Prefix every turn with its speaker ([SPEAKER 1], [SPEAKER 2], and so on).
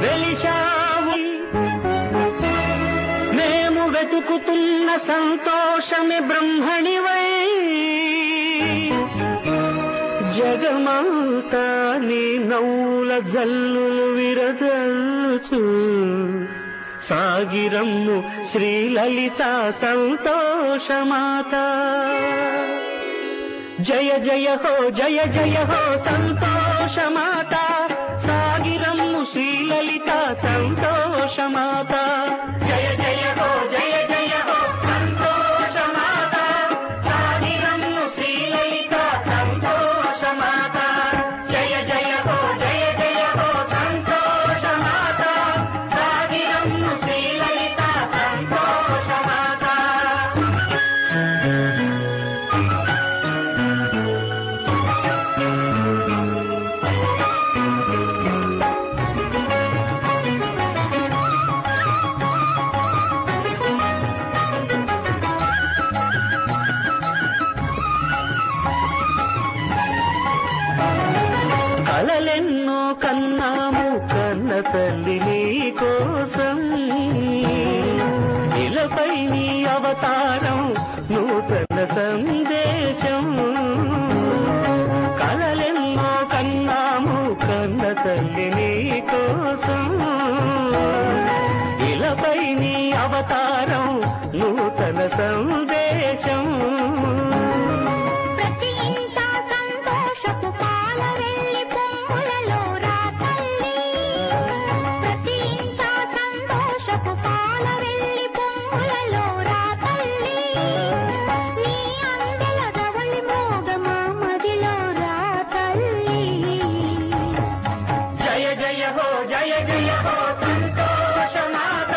[SPEAKER 1] వెలిశావు మేము వెతుకుతున్న సంతోషమే బ్రహ్మణివై జగమంతా నీ నవ్వుల జల్లులు విరజల్చు సాగిరమ్ము శ్రీలలిత సంతోషమాత జయ జయ హో జయ జయ హో సంతోషమాత సాగిరమ్ము శ్రీలలిత సంతోషమాత జయ జయ హో జయ జయ హో సంతోషమాత సాగిరమ్ము శ్రీలలిత సంతోషమాత జయ జయ హో జయ జయ హో సంతోషమాత సాగిరమ్ము శ్రీలలిత సంతోషమాత కలలెన్నో కన్నాము కన్న తల్లి నీ కోసం ఇలపై నీ అవతారం నూతన సందేశం కలలెన్నో కన్నాము కన్న తల్లి నీ కోసం ఇలపై నీ అవతారం నూతన సందేశం
[SPEAKER 2] ప్రతి ఇంట సంతోషపు పాల వెళ్ళి పొంగులలో రా తల్లి ప్రతి ఇంట సంతోషపు పాల వెళ్ళి పొంగులలో రా తల్లి నీ అందెల రవళి మోగ మా మదిలో రా తల్లి
[SPEAKER 1] జయ జయ హో జయ జయ హో సంతోష మాత